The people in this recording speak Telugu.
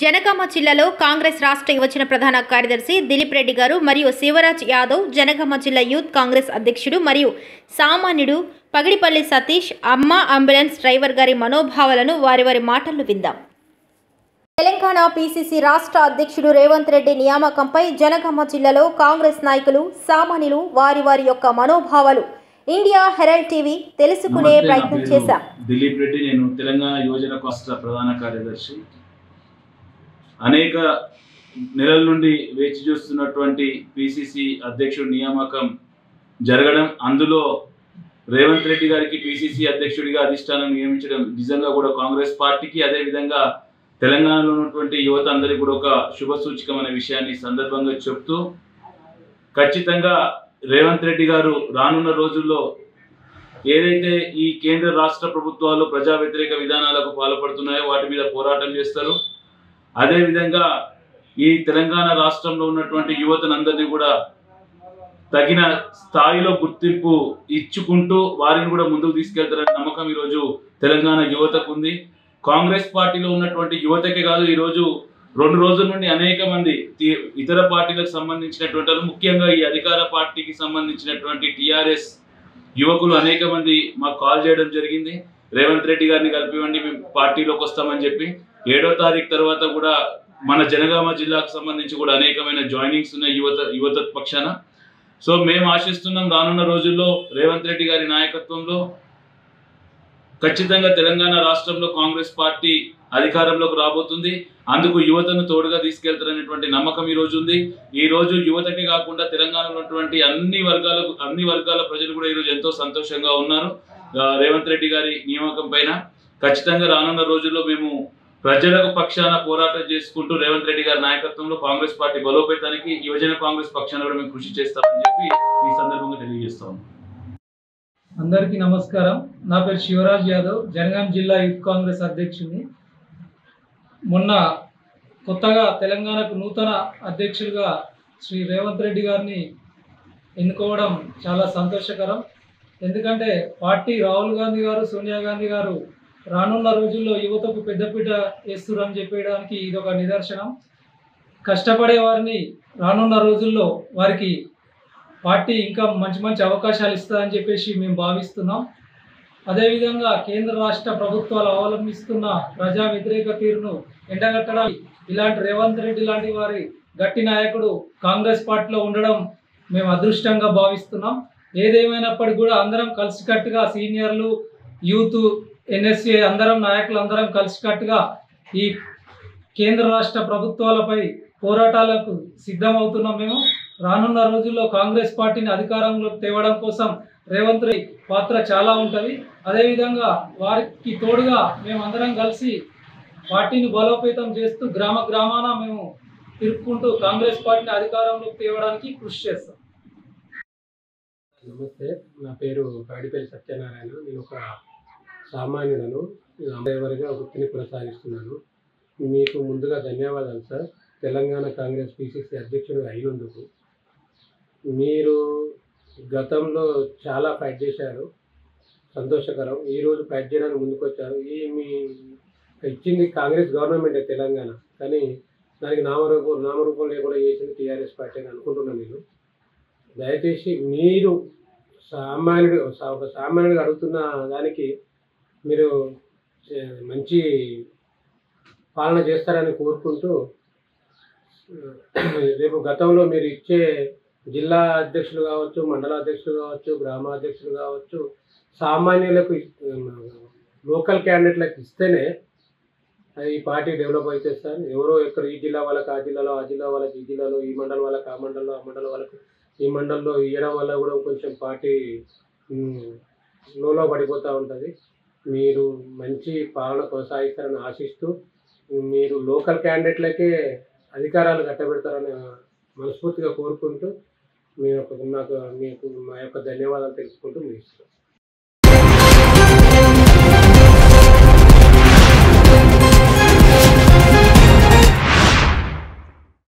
జనగామ జిల్లాలో కాంగ్రెస్ రాష్ట్ర యువజన ప్రధాన కార్యదర్శి దిలీప్ రెడ్డి గారు మరియు శివరాజ్ యాదవ్ జనగామ జిల్లా యూత్ కాంగ్రెస్ అధ్యక్షుడు మరియు సామాన్యుడు పగిడిపల్లి సతీష్ అమ్మ అంబులెన్స్ డ్రైవర్ గారి మనోభావాలను వారి వారి మాటల్లో విందాం తెలంగాణ పీసీసీ రాష్ట్ర అధ్యక్షుడు రేవంత్ రెడ్డి నియామకంపై జనగామ జిల్లాలో కాంగ్రెస్ నాయకులు సామాన్యులు వారి వారి యొక్క మనోభావాలు ఇండియా హెరాల్డ్ టీవీ తెలుసుకునే నమస్తే, నా ప్రయత్నం పేరు చేశాం దిలీప్ రెడ్డి నేను తెలంగాణ యువజన రాష్ట్ర ప్రధాన కార్యదర్శి అనేక నెలల నుండి వేచి చూస్తున్నటువంటి పిసిసి అధ్యక్షుడి నియామకం జరగడం అందులో రేవంత్ రెడ్డి గారికి పిసిసి అధ్యక్షుడిగా అధిష్టానం నియమించడం నిజంగా కూడా కాంగ్రెస్ పార్టీకి అదే విధంగా తెలంగాణలో ఉన్నటువంటి యువత అందరికీ కూడా ఒక శుభ సూచకం అనే విషయాన్ని ఈ సందర్భంగా చెప్తూ ఖచ్చితంగా రేవంత్ రెడ్డి గారు రానున్న రోజుల్లో ఏదైతే ఈ కేంద్ర రాష్ట్ర ప్రభుత్వాలు ప్రజా వ్యతిరేక విధానాలకు పాల్పడుతున్నాయో వాటి మీద పోరాటం చేస్తారు అదేవిధంగా ఈ తెలంగాణ రాష్ట్రంలో ఉన్నటువంటి యువతనందరినీ కూడా తగిన స్థాయిలో గుర్తింపు ఇచ్చుకుంటూ వారిని కూడా ముందుకు తీసుకెళ్తారనే నమ్మకం ఈరోజు తెలంగాణ యువతకు ఉంది కాంగ్రెస్ పార్టీలో ఉన్నటువంటి యువతకే కాదు ఈరోజు రెండు రోజుల నుండి అనేక మంది తి- ఇతర పార్టీలకు సంబంధించినటువంటి వాళ్ళు, ముఖ్యంగా ఈ అధికార పార్టీకి సంబంధించినటువంటి టిఆర్ఎస్ యువకులు అనేక మంది మాకు కాల్ చేయడం జరిగింది రేవంత్ రెడ్డి గారిని కలిపివ్వండి మేము పార్టీలోకి వస్తామని చెప్పి ఏడో తారీఖు తర్వాత కూడా మన జనగామ జిల్లాకు సంబంధించి కూడా అనేకమైన జాయినింగ్స్ ఉన్నాయి యువత యువత పక్షాన సో మేము ఆశిస్తున్నాం రానున్న రోజుల్లో రేవంత్ రెడ్డి గారి నాయకత్వంలో ఖచ్చితంగా తెలంగాణ రాష్ట్రంలో కాంగ్రెస్ పార్టీ అధికారంలోకి రాబోతుంది అందుకు యువతను తోడుగా తీసుకెళ్తారనేటువంటి నమ్మకం ఈ రోజు ఉంది ఈ రోజు యువతకే కాకుండా తెలంగాణలో ఉన్నటువంటి అన్ని వర్గాలకు అన్ని వర్గాల ప్రజలు కూడా ఈరోజు ఎంతో సంతోషంగా ఉన్నారు ఆ, రేవంత్ రెడ్డి గారి నియామకం పైన ఖచ్చితంగా రానున్న రోజుల్లో మేము ప్రజలకు పక్షాన పోరాటం చేసుకుంటూ రేవంత్ రెడ్డి గారి నాయకత్వంలో కాంగ్రెస్ పార్టీ బలోపేతానికి యువజన కాంగ్రెస్ పక్షాన కూడా మేము కృషి చేస్తామని చెప్పి ఈ సందర్భంగా తెలియజేస్తాము అందరికీ నమస్కారం నా పేరు శివరాజ్ యాదవ్ జనగాం జిల్లా యూత్ కాంగ్రెస్ అధ్యక్షుడిని మొన్న కొత్తగా తెలంగాణకు నూతన అధ్యక్షులుగా శ్రీ రేవంత్ రెడ్డి గారిని ఎన్నుకోవడం చాలా సంతోషకరం ఎందుకంటే పార్టీ రాహుల్ గాంధీ గారు సోనియా గాంధీ గారు రానున్న రోజుల్లో యువతకు పెద్దపీట వేస్తురని చెప్పడానికి ఇది ఒక నిదర్శనం కష్టపడే వారిని రానున్న రోజుల్లో వారికి పార్టీ ఇంకా మంచి మంచి అవకాశాలు ఇస్తుందని చెప్పేసి మేము భావిస్తున్నాం అదేవిధంగా కేంద్ర రాష్ట్ర ప్రభుత్వాలు అవలంబిస్తున్న ప్రజా వ్యతిరేక తీరును ఎండగట్టడానికి ఇలాంటి రేవంత్ రెడ్డి లాంటి వారి గట్టి నాయకుడు కాంగ్రెస్ పార్టీలో ఉండడం మేము అదృష్టంగా భావిస్తున్నాం ఏదేమైనప్పటికీ కూడా అందరం కలిసికట్టుగా సీనియర్లు యూత్ ఎన్ఎస్సీ అందరం నాయకులు అందరం కలిసికట్టుగా ఈ కేంద్ర రాష్ట్ర ప్రభుత్వాలపై పోరాటాలకు సిద్ధమవుతున్నాం మేము రానున్న రోజుల్లో కాంగ్రెస్ పార్టీని అధికారంలోకి తేవడం కోసం రేవంత్ రెడ్డి పాత్ర చాలా ఉంటుంది అదేవిధంగా వారికి తోడుగా మేము అందరం కలిసి పార్టీని బలోపేతం చేస్తూ గ్రామ గ్రామాన మేము తిరుక్కుంటూ కాంగ్రెస్ పార్టీని అధికారంలోకి తేవడానికి కృషి చేస్తాం నమస్తే నా పేరు పాడిపల్లి సత్యనారాయణ నేను ఒక సామాన్యులను నేను అమరవరిగా వృత్తిని కొనసాగిస్తున్నాను మీకు ముందుగా ధన్యవాదాలు సార్ తెలంగాణ కాంగ్రెస్ పిసిసి అధ్యక్షుడు అయినందుకు మీరు గతంలో చాలా ఫైట్ చేశారు సంతోషకరం ఈరోజు ఫైట్ చేయడానికి ముందుకు వచ్చారు ఈ మీ ఇచ్చింది కాంగ్రెస్ గవర్నమెంటే తెలంగాణ కానీ దానికి నామరూపం నామరూపం లేకుండా చేసింది టీఆర్ఎస్ పార్టీ అని అనుకుంటున్నాను నేను దయచేసి మీరు సామాన్యుడు సా- ఒక సామాన్యుడిగా అడుగుతున్న దానికి మీరు ఏ, మంచి పాలన చేస్తారని కోరుకుంటూ ఆ, రేపు గతంలో మీరు ఇచ్చే జిల్లా అధ్యక్షులు కావచ్చు మండల అధ్యక్షులు కావచ్చు గ్రామ అధ్యక్షులు కావచ్చు సామాన్యులకు లోకల్ క్యాండిడేట్లకు ఇస్తేనే అది ఈ పార్టీ డెవలప్ అవుతుంది సార్ ఎవరో ఎక్కడ ఈ జిల్లా వాళ్ళకి ఆ జిల్లాలో ఆ జిల్లా వాళ్ళకి ఈ జిల్లాలో ఈ మండలం వాళ్ళకి ఆ మండలంలో ఆ మండలం వాళ్ళకి ఈ మండలంలో ఇవ్వడం వల్ల కూడా కొంచెం పార్టీ ఉమ్, లోలో పడిపోతూ ఉంటుంది మీరు మంచి పాలన కొనసాగిస్తారని ఆశిస్తూ మీరు లోకల్ క్యాండిడేట్లకే అధికారాలు కట్టబెడతారని మనస్ఫూర్తిగా కోరుకుంటూ మీ యొక్క నాకు మీకు మా యొక్క ధన్యవాదాలు తెలుసుకుంటూ మీ ఇష్టం